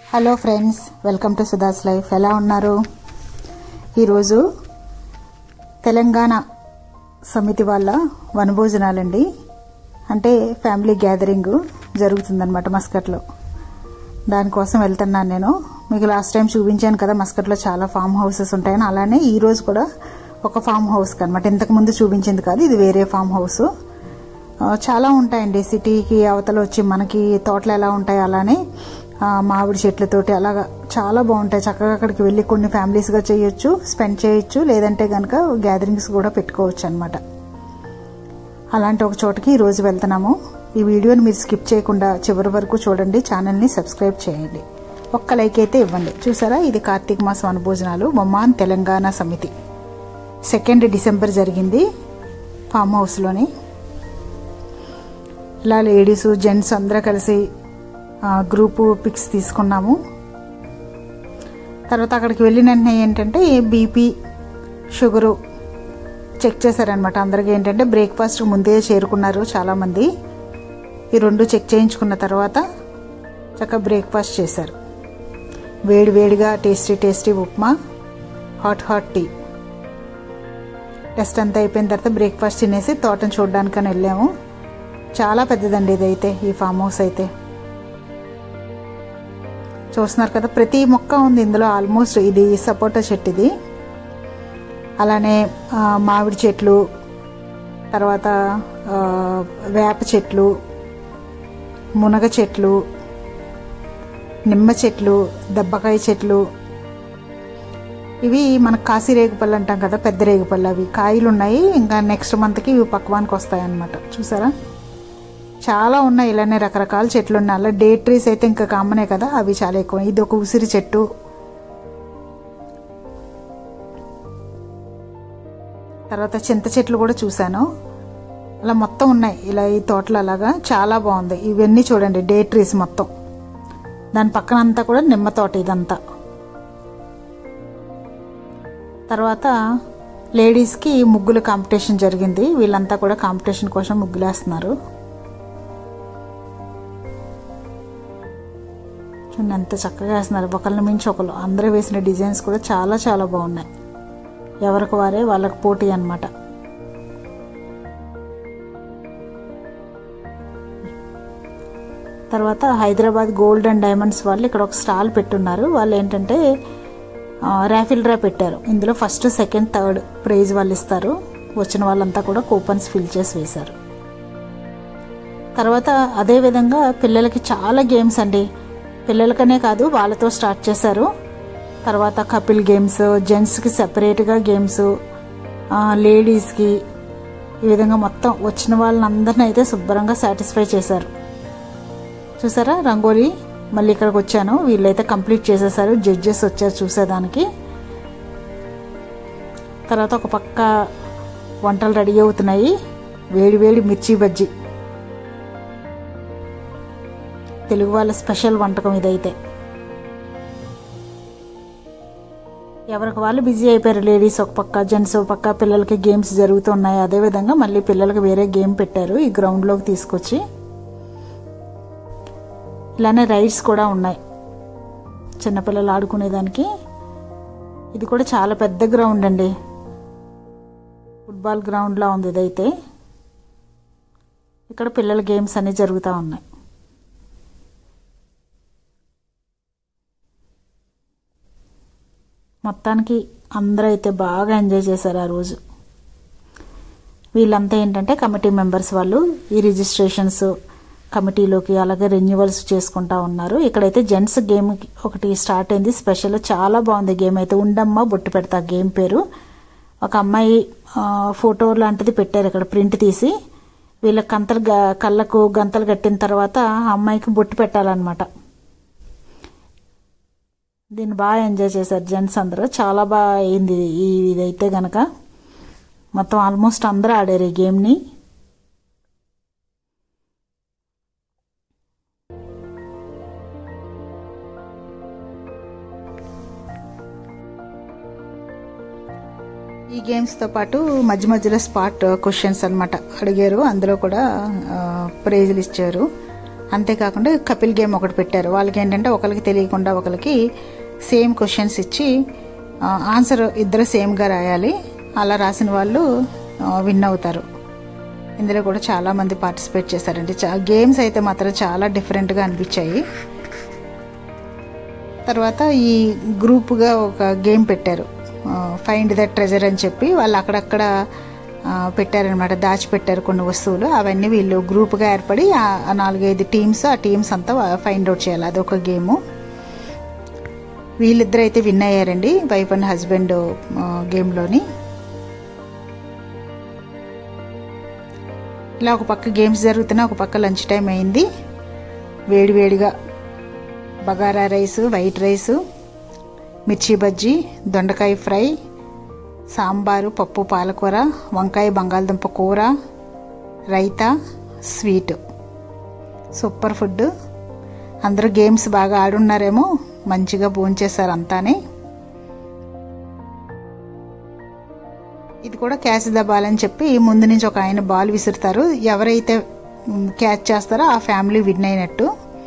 hello friends welcome to Sudha's life ఎలా ఉన్నారు ఈరోజు తెలంగాణ సమితి వాళ్ళ వనభోజనాలండి అంటే ఫ్యామిలీ గ్యాదరింగ్ జరుగుతుందన్నమాట మస్కట్లో దానికోసం వెళ్తున్నాను నేను మీకు లాస్ట్ టైం చూపించాను కదా మస్కట్లో చాలా ఫామ్ హౌసెస్ ఉంటాయని అలానే ఈ రోజు కూడా ఒక ఫామ్ హౌస్ అనమాట ఇంతకు ముందు చూపించింది కాదు ఇది వేరే ఫామ్ హౌస్ ఆ, చాలా ఉంటాయండి సిటీకి అవతల వచ్చి మనకి తోటలు ఎలా ఉంటాయి అలానే ఆ, మామిడి చెట్లతోటి అలాగా చాలా బాగుంటాయి చక్కగా అక్కడికి వెళ్ళి కొన్ని ఫ్యామిలీస్గా చేయొచ్చు స్పెండ్ చేయొచ్చు లేదంటే కనుక గ్యాదరింగ్స్ కూడా పెట్టుకోవచ్చు అనమాట అలాంటి ఒక చోటకి ఈ రోజు వెళ్తున్నాము ఈ వీడియోని మీరు స్కిప్ చేయకుండా చివరి వరకు చూడండి ఛానల్ని సబ్స్క్రైబ్ చేయండి ఒక్క లైక్ అయితే ఇవ్వండి చూసారా ఇది కార్తీక మాసం అనుభోజనాలు మొమ్మాన్ తెలంగాణ సమితి సెకండ్ డిసెంబర్ జరిగింది ఫామ్ హౌస్లోని ఇలా లేడీస్ జెంట్స్ అందరూ కలిసి ఆ, గ్రూపు పిక్స్ తీసుకున్నాము తర్వాత అక్కడికి వెళ్ళిన వెంటనే ఏంటంటే బీపీ షుగరు చెక్ చేశారనమాట అందరికీ ఏంటంటే బ్రేక్ఫాస్ట్ ముందే చేరుకున్నారు చాలామంది ఈ రెండు చెక్ చేయించుకున్న తర్వాత చక్కగా బ్రేక్ఫాస్ట్ చేశారు వేడి వేడిగా tasty tasty upma hot hot tea test అంతా అయిపోయిన తర్వాత బ్రేక్ఫాస్ట్ తినేసి తోటను చూడడానికని వెళ్ళాము చాలా పెద్దదండి ఇదైతే ఈ ఫామ్ హౌస్ అయితే చూస్తున్నారు కదా ప్రతి మొక్క ఉంది ఇందులో ఆల్మోస్ట్ ఇది సపోటా చెట్టు ఇది అలానే ఆ, మామిడి చెట్లు తర్వాత ఆ, వేప చెట్లు మునగ చెట్లు నిమ్మ చెట్లు దబ్బకాయ చెట్లు ఇవి మనకు కాశీ రేగుపళ్ళు అంటాం కదా పెద్ద రేగుపళ్ళు అవి కాయలు ఉన్నాయి ఇంకా నెక్స్ట్ మంత్కి ఇవి పక్వానికి వస్తాయి అన్నమాట చూసారా చాలా ఉన్నాయి ఇలానే రకరకాల చెట్లు ఉన్నాయి అలా డే ట్రీస్ అయితే ఇంకా కామనే కదా అవి చాలా ఎక్కువ ఇది ఒక ఉసిరి చెట్టు తర్వాత చింత చెట్లు కూడా చూశాను అలా మొత్తం ఉన్నాయి ఇలా ఈ తోటలు అలాగా చాలా బాగుంది ఇవన్నీ చూడండి డే ట్రీస్ మొత్తం దాని పక్కన అంతా కూడా నిమ్మ తోట ఇదంతా తర్వాత లేడీస్కి ముగ్గుల కాంపిటీషన్ జరిగింది వీళ్ళంతా కూడా కాంపిటీషన్ కోసం ముగ్గులేస్తున్నారు చూడండి ఎంత చక్కగా వేస్తున్నారు ఒకళ్ళని మించి ఒకళ్ళు అందరూ వేసిన డిజైన్స్ కూడా చాలా చాలా బాగున్నాయి ఎవరికి వారే వాళ్ళకి పోటీ అన్నమాట తర్వాత హైదరాబాద్ గోల్డ్ అండ్ డైమండ్స్ వాళ్ళు ఇక్కడ ఒక స్టాల్ పెట్టున్నారు వాళ్ళు ఏంటంటే ఆ, ర్యాఫిల్ డ్రా పెట్టారు ఇందులో ఫస్ట్ సెకండ్ థర్డ్ ప్రైజ్ వాళ్ళు ఇస్తారు వచ్చిన వాళ్ళంతా కూడా కూపన్స్ ఫిల్ చేసి వేశారు తర్వాత అదే విధంగా పిల్లలకి చాలా గేమ్స్ అండి పిల్లలకనే కాదు వాళ్ళతో స్టార్ట్ చేశారు తర్వాత కపిల్ గేమ్స్ జెంట్స్కి సెపరేట్గా గేమ్స్ లేడీస్కి ఈ విధంగా మొత్తం వచ్చిన వాళ్ళని అందరిని అయితే శుభ్రంగా సాటిస్ఫై చేశారు చూసారా రంగోలీ మళ్ళీ ఇక్కడికి వచ్చాను వీళ్ళైతే కంప్లీట్ చేసేసారు జడ్జెస్ వచ్చారు చూసేదానికి తర్వాత ఒక పక్క వంటలు రెడీ అవుతున్నాయి వేడి వేడి మిర్చి బజ్జీ తెలుగు వాళ్ళ స్పెషల్ వంటకం ఇదైతే ఎవరికి వాళ్ళు బిజీ అయిపోయారు లేడీస్ ఒక పక్క జెంట్స్ ఒక పక్క పిల్లలకి గేమ్స్ జరుగుతున్నాయి అదేవిధంగా మళ్ళీ పిల్లలకి వేరే గేమ్ పెట్టారు ఈ గ్రౌండ్లోకి తీసుకొచ్చి ఇలానే రైడ్స్ కూడా ఉన్నాయి చిన్నపిల్లలు ఆడుకునేదానికి ఇది కూడా చాలా పెద్ద గ్రౌండ్ అండి ఫుట్బాల్ గ్రౌండ్లా ఉంది ఇదైతే ఇక్కడ పిల్లల గేమ్స్ అన్నీ జరుగుతూ ఉన్నాయి మొత్తానికి అందరూ అయితే బాగా ఎంజాయ్ చేశారు ఆ రోజు వీళ్ళంతా ఏంటంటే కమిటీ మెంబర్స్ వాళ్ళు ఈ రిజిస్ట్రేషన్స్ కమిటీలోకి అలాగే రెన్యువల్స్ చేసుకుంటా ఉన్నారు ఇక్కడైతే జెంట్స్ గేమ్ ఒకటి స్టార్ట్ అయింది స్పెషల్ చాలా బాగుంది గేమ్ అయితే ఉండమ్మ బొట్టు పెడతా గేమ్ పేరు ఒక అమ్మాయి ఆ, ఫోటో లాంటిది పెట్టారు ఇక్కడ ప్రింట్ తీసి వీళ్ళ కంతలు గ- కళ్ళకు గంతలు కట్టిన తర్వాత ఆ అమ్మాయికి బొట్టు పెట్టాలన్నమాట దీన్ని బాగా ఎంజాయ్ చేశారు జెంట్స్ అందరూ చాలా బాగా అయింది ఈ ఇదైతే గనక మొత్తం ఆల్మోస్ట్ అందరూ ఆడారు ఈ గేమ్ని ఈ గేమ్స్తో పాటు మధ్య మధ్యలో స్పాట్ క్వశ్చన్స్ అన్నమాట అడిగారు అందులో కూడా ప్రైజులు ఇచ్చారు అంతేకాకుండా కపిల్ గేమ్ ఒకటి పెట్టారు వాళ్ళకి ఏంటంటే ఒకరికి తెలియకుండా ఒకరికి సేమ్ క్వశ్చన్స్ ఇచ్చి ఆ, ఆన్సర్ ఇద్దరు సేమ్గా రాయాలి అలా రాసిన వాళ్ళు విన్ అవుతారు ఇందులో కూడా చాలా మంది పార్టిసిపేట్ చేశారండి చా- గేమ్స్ అయితే మాత్రం చాలా డిఫరెంట్గా అనిపించాయి తర్వాత ఈ గ్రూప్గా ఒక గేమ్ పెట్టారు ఫైండ్ ద ట్రెజర్ అని చెప్పి వాళ్ళు అక్కడక్కడ ఆ, పెట్టారనమాట దాచిపెట్టారు కొన్ని వస్తువులు అవన్నీ వీళ్ళు గ్రూప్గా ఏర్పడి ఆ ఆ నాలుగైదు టీమ్స్ ఆ టీమ్స్ అంతా ఫైండ్ అవుట్ చేయాలి అదొక గేము వీళ్ళిద్దరు అయితే విన్ అయ్యారండి వైఫ్ అండ్ హస్బెండ్ గేమ్లోని ఇలా ఒక పక్క గేమ్స్ జరుగుతున్నా ఒక పక్క లంచ్ టైం అయింది వేడివేడిగా బగారా రైస్ వైట్ రైస్ మిర్చి బజ్జీ దొండకాయ ఫ్రై సాంబారు పప్పు పాలకూర వంకాయ బంగాళదుంప కూర రైతా స్వీట్ సూపర్ ఫుడ్ అందరూ గేమ్స్ బాగా ఆడున్నారేమో మంచిగా భోంచేశారు అంతానే ఇది కూడా క్యాచ్ ద బాల్ అని చెప్పి ముందు నుంచి ఒక ఆయన బాల్ విసురుతారు ఎవరైతే మ్, క్యాచ్ చేస్తారో ఆ ఫ్యామిలీ విన్ అయినట్టు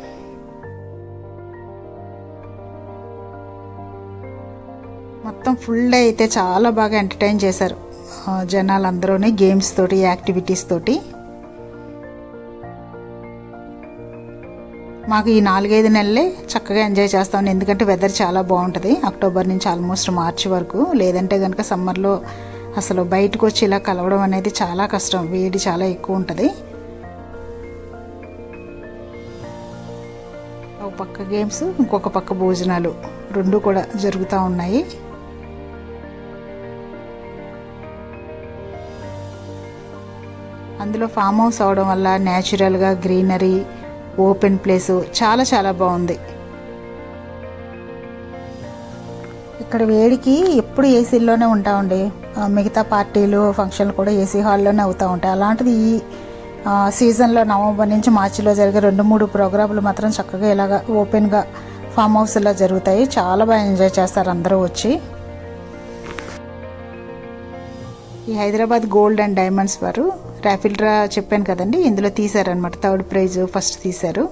మొత్తం ఫుల్ డే అయితే చాలా బాగా ఎంటర్టైన్ చేశారు ఆ, జనాలందరూని గేమ్స్ తోటి యాక్టివిటీస్ తోటి మాకు ఈ నాలుగైదు నెలలే చక్కగా ఎంజాయ్ చేస్తాం ఎందుకంటే వెదర్ చాలా బాగుంటుంది అక్టోబర్ నుంచి ఆల్మోస్ట్ మార్చి వరకు లేదంటే కనుక సమ్మర్లో అసలు బయటకు వచ్చి ఇలా కలవడం అనేది చాలా కష్టం వేడి చాలా ఎక్కువ ఉంటుంది ఒక పక్క గేమ్స్ ఇంకొక పక్క భోజనాలు రెండు కూడా జరుగుతూ ఉన్నాయి అందులో ఫామ్ హౌస్ అవడం వల్ల న్యాచురల్గా గ్రీనరీ ఓపెన్ ప్లేస్ చాలా చాలా బాగుంది ఇక్కడ వేడికి ఎప్పుడు ఏసీల్లోనే ఉంటామండి ఆ, మిగతా పార్టీలు ఫంక్షన్లు కూడా ఏసీ హాల్లోనే అవుతూ ఉంటాయి అలాంటిది ఈ ఆ, సీజన్లో నవంబర్ నుంచి మార్చిలో జరిగే రెండు మూడు ప్రోగ్రాములు మాత్రం చక్కగా ఇలాగా ఓపెన్గా ఫామ్ హౌస్లో జరుగుతాయి చాలా బాగా ఎంజాయ్ చేస్తారు అందరూ వచ్చి ఈ హైదరాబాద్ గోల్డ్ అండ్ డైమండ్స్ వారు రాఫిల్ డ్రా చెప్పాను కదండి ఇందులో తీశారనమాట థర్డ్ ప్రైజ్ ఫస్ట్ తీశారు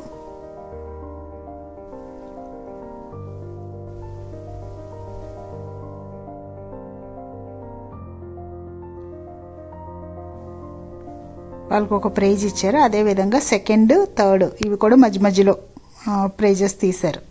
వాళ్ళకు ఒక ప్రైజ్ ఇచ్చారు అదే విధంగా సెకండ్ థర్డ్ ఇవి కూడా మధ్య మధ్యలో ప్రైజెస్ తీశారు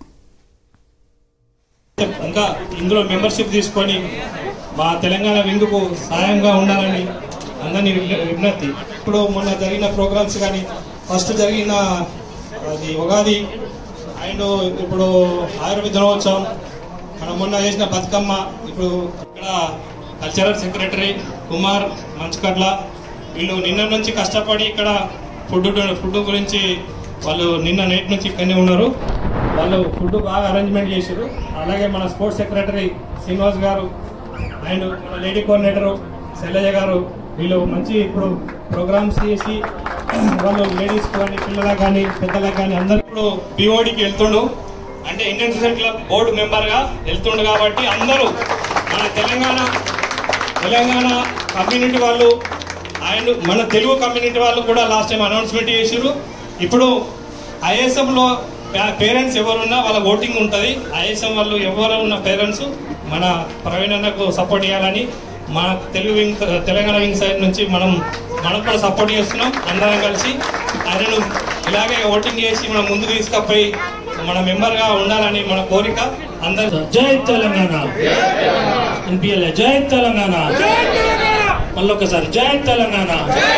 ఇంకా ఇందులో మెంబర్షిప్ తీసుకొని మా తెలంగాణ విందుకు సాయంగా ఉండాలని అందరినీ విజ్ఞ- విజ్ఞప్తి ఇప్పుడు మొన్న జరిగిన ప్రోగ్రామ్స్ కానీ ఫస్ట్ జరిగిన అది ఉగాది అండ్ ఇప్పుడు ఆయుర్వేద దినోత్సవం మనం మొన్న చేసిన బతుకమ్మ ఇప్పుడు ఇక్కడ కల్చరల్ సెక్రటరీ కుమార్ మంచుకట్ల వీళ్ళు నిన్న నుంచి కష్టపడి ఇక్కడ ఫుడ్ ఫుడ్ గురించి వాళ్ళు నిన్న నైట్ నుంచి ఇక్కడనే ఉన్నారు వాళ్ళు ఫుడ్ బాగా అరేంజ్మెంట్ చేశారు అలాగే మన స్పోర్ట్స్ సెక్రటరీ శ్రీనివాస్ గారు అండ్ మన లేడీ కోఆర్డినేటర్ శైలజ గారు వీళ్ళు మంచి ఇప్పుడు ప్రోగ్రామ్స్ చేసి వాళ్ళు లేడీస్ కానీ పిల్లలకు కానీ పెద్దలకు కానీ అందరూ ఇప్పుడు బీఓడికి వెళ్తుండు అంటే ఇండియన్ సోషల్ క్లబ్ బోర్డు మెంబర్గా వెళ్తుండు కాబట్టి అందరూ మన తెలంగాణ తెలంగాణ కమ్యూనిటీ వాళ్ళు అండ్ మన తెలుగు కమ్యూనిటీ వాళ్ళు కూడా లాస్ట్ టైం అనౌన్స్మెంట్ చేసారు ఇప్పుడు ఐఎస్ఎం లో పేరెంట్స్ ఎవరున్నా వాళ్ళ ఓటింగ్ ఉంటుంది ఐఎస్ఎం వాళ్ళు ఎవరు ఉన్న పేరెంట్స్ మన ప్రవీణ్ అన్నకు సపోర్ట్ చేయాలని మన Telugu wing Telangana wing side నుంచి మనం మనం కూడా సపోర్ట్ చేస్తున్నాం అందరం కలిసి ఆయనను ఇలాగే ఓటింగ్ చేసి మనం ముందుకు తీసుకుపోయి మన మెంబర్గా ఉండాలని మన కోరిక అందరూ జై తెలంగాణ ఎన్పిఎల్ జై తెలంగాణ మళ్ళొకసారి జై తెలంగాణ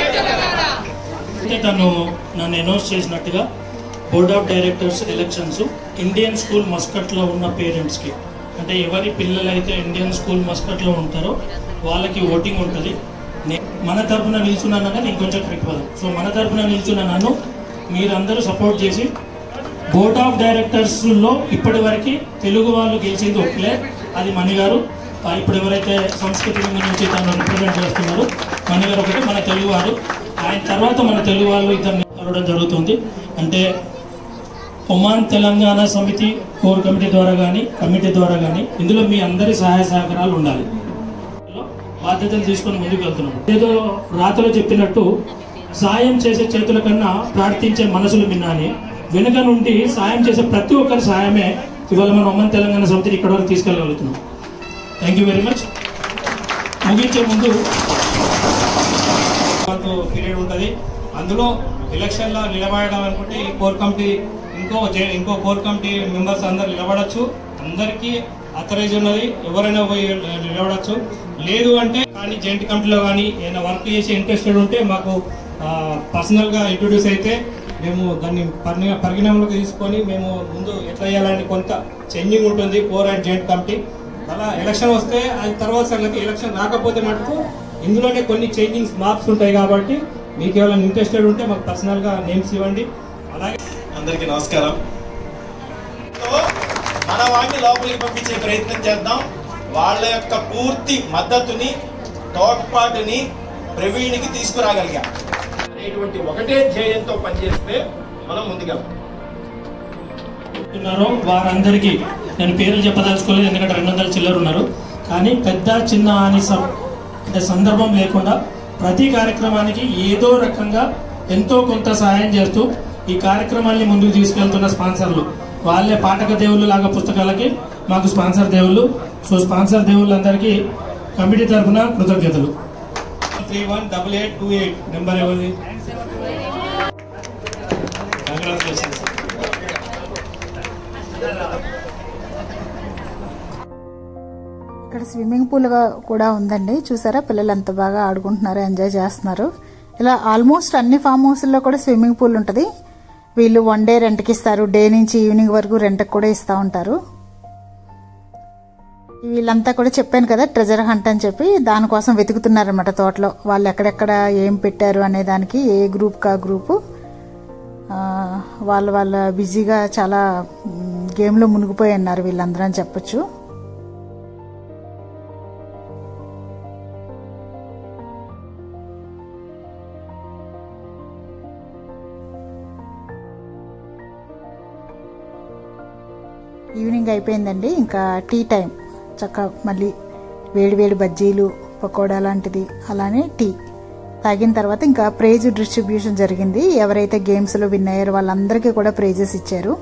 అయితే తను నన్ను అనౌన్స్ చేసినట్టుగా board of directors elections Indian school మస్కట్లో ఉన్న పేరెంట్స్కి అంటే ఎవరి పిల్లలైతే ఇండియన్ స్కూల్ మస్కట్లో ఉంటారో వాళ్ళకి ఓటింగ్ ఉంటుంది నే- మన తరపున నిల్చున్నాను కానీ ఇంకొంచెం కరెక్ట్ పదం సో మన తరపున నిల్చున్న నన్ను మీరందరూ సపోర్ట్ చేసి బోర్డ్ ఆఫ్ డైరెక్టర్స్ లో ఇప్పటి వరకు తెలుగు వాళ్ళు గెలిచింది ఒక్కలే అది మణి గారు ఆ, ఇప్పుడు ఎవరైతే సంస్కృతి వింగ్ నుంచి తను రిప్రజెంట్ చేస్తున్నారు మణి గారు ఒకటి మన తెలుగు వారు ఆయన తర్వాత మన తెలుగు వాళ్ళు ఇద్దరిని కలవడం జరుగుతుంది అంటే ఒమాన్ తెలంగాణ సమితి కోర్ కమిటీ ద్వారా కానీ కమిటీ ద్వారా కానీ ఇందులో మీ అందరి సహాయ సహకారాలు ఉండాలి బాధ్యతలు తీసుకొని ముందుకు వెళ్తున్నాం ఏదో రాతలో చెప్పినట్టు సాయం చేసే చేతుల కన్నా ప్రార్థించే మనసులు మిన్నా అని వెనుక నుండి సాయం చేసే ప్రతి ఒక్కరి సాయమే ఇవాళ మన ఉమ్మన్ తెలంగాణ సమితిని ఇక్కడ వరకు తీసుకెళ్ళగలుగుతున్నాం థ్యాంక్ యూ వెరీ మచ్ ముగించే ముందు పీరియడ్ ఉంటుంది అందులో ఎలక్షన్లో నిలబడడం అనుకుంటే ఈ కోర్ కమిటీ ఇంకో జే- ఇంకో కోర్ కమిటీ మెంబర్స్ అందరు నిలబడచ్చు అందరికీ అథరైజ్ ఉన్నది ఎవరైనా పోయి నిలబడచ్చు లేదు అంటే కానీ జాయింట్ కమిటీలో కానీ ఏదైనా వర్క్ చేసి ఇంట్రెస్టెడ్ ఉంటే మాకు పర్సనల్గా ఇంట్రొడ్యూస్ అయితే మేము దాన్ని పరిణ పరిగణనలోకి తీసుకొని మేము ముందు ఎట్లా చేయాలని కొంత చేంజింగ్ ఉంటుంది కోర్ అండ్ జాయింట్ కమిటీ అలా ఎలక్షన్ వస్తే అది తర్వాత సంగతి ఎలక్షన్ రాకపోతే మటుకు ఇందులోనే కొన్ని చేంజింగ్స్ మార్క్స్ ఉంటాయి కాబట్టి మీకు ఎవరైనా ఇంట్రెస్టెడ్ ఉంటే మాకు పర్సనల్గా నేమ్స్ ఇవ్వండి అలాగే అందరికీ నమస్కారం సో, మన వాడిని లోపలికి పంపించే ప్రయత్నం చేద్దాం వాళ్ళ యొక్క పూర్తి మద్దతుని తోడ్పాటుని ప్రవీణ్కి తీసుకురాగలిగాం అనేటువంటి ఒకటే ధ్యేయంతో పనిచేస్తే మనం ముందుకెళ్తాం ఉన్నారో వారందరికీ నేను పేర్లు చెప్పదలుచుకోలేదు ఎందుకంటే రెండు వందల చిల్లర ఉన్నారు కానీ పెద్ద చిన్న అని సం- అంటే సందర్భం లేకుండా ప్రతి కార్యక్రమానికి ఏదో రకంగా ఎంతో కొంత సహాయం చేస్తూ ఈ కార్యక్రమాన్ని ముందుకు తీసుకెళ్తున్న స్పాన్సర్లు వాళ్ళే పాఠక దేవుళ్ళు లాగా పుస్తకాలకి మాకు స్పాన్సర్ దేవుళ్ళు సో స్పాన్సర్ దేవుళ్ళందరికీ కమిటీ తరఫున కృతజ్ఞతలు three one double eight two eight number ఎవరిది కంగ్రాచులేషన్స్ ఇక్కడ స్విమ్మింగ్ పూల్ గా- కూడా ఉందండి చూసారా పిల్లలు ఎంత బాగా ఆడుకుంటున్నారు ఎంజాయ్ చేస్తున్నారు ఇలా ఆల్మోస్ట్ అన్ని ఫామ్ హౌస్ల్లో కూడా స్విమ్మింగ్ పూల్ ఉంటుంది వీళ్ళు వన్ డే రెంట్కి ఇస్తారు డే నుంచి ఈవినింగ్ వరకు రెంట్కి కూడా ఇస్తూ ఉంటారు వీళ్ళంతా కూడా చెప్పాను కదా ట్రెజర్ హంట్ అని చెప్పి దానికోసం వెతుకుతున్నారన్నమాట తోటలో వాళ్ళు ఎక్కడెక్కడ ఏం పెట్టారు అనే దానికి ఏ గ్రూప్ కా గ్రూపు ఆ, వాళ్ళు వాళ్ళ బిజీగా చాలా మ్, గేమ్లో మునిగిపోయి ఉన్నారు వీళ్ళందరూ అని చెప్పొచ్చు ఈవినింగ్ అయిపోయిందండి ఇంకా టీ టైం చక్క మళ్ళీ వేడి వేడి బజ్జీలు పకోడా లాంటిది అలానే టీ తాగిన తర్వాత ఇంకా ప్రైజ్ డిస్ట్రిబ్యూషన్ జరిగింది ఎవరైతే గేమ్స్లో విన్ అయ్యారో వాళ్ళందరికీ కూడా ప్రైజెస్ ఇచ్చారు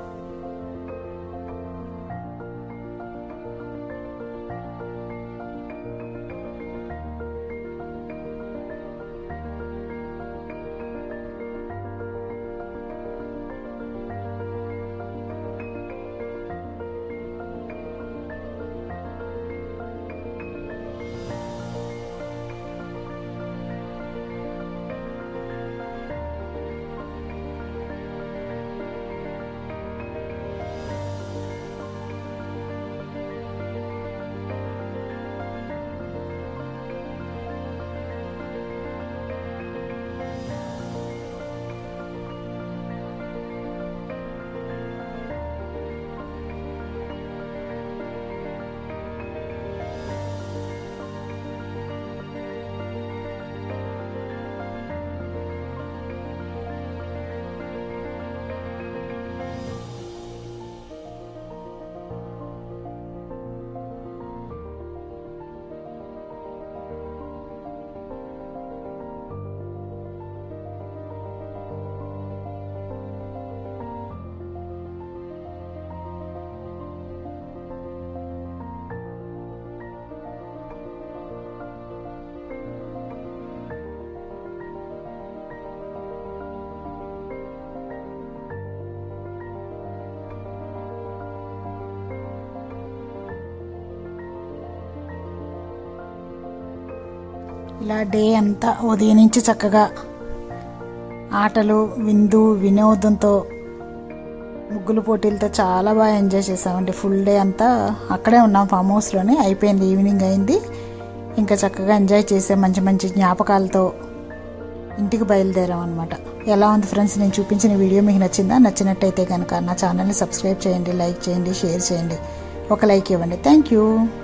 ఇలా డే అంతా ఉదయం నుంచి చక్కగా ఆటలు విందు వినోదంతో ముగ్గుల పోటీలతో చాలా బాగా ఎంజాయ్ చేసామండి ఫుల్ డే అంతా అక్కడే ఉన్నాం ఫామ్ హౌస్లోనే అయిపోయింది ఈవినింగ్ అయింది ఇంకా చక్కగా ఎంజాయ్ చేసే మంచి మంచి జ్ఞాపకాలతో ఇంటికి బయలుదేరాం అనమాట ఎలా ఉంది ఫ్రెండ్స్ నేను చూపించిన వీడియో మీకు నచ్చిందా నచ్చినట్టయితే కనుక నా ఛానల్ని సబ్స్క్రైబ్ చేయండి లైక్ చేయండి షేర్ చేయండి ఒక లైక్ ఇవ్వండి థ్యాంక్ యూ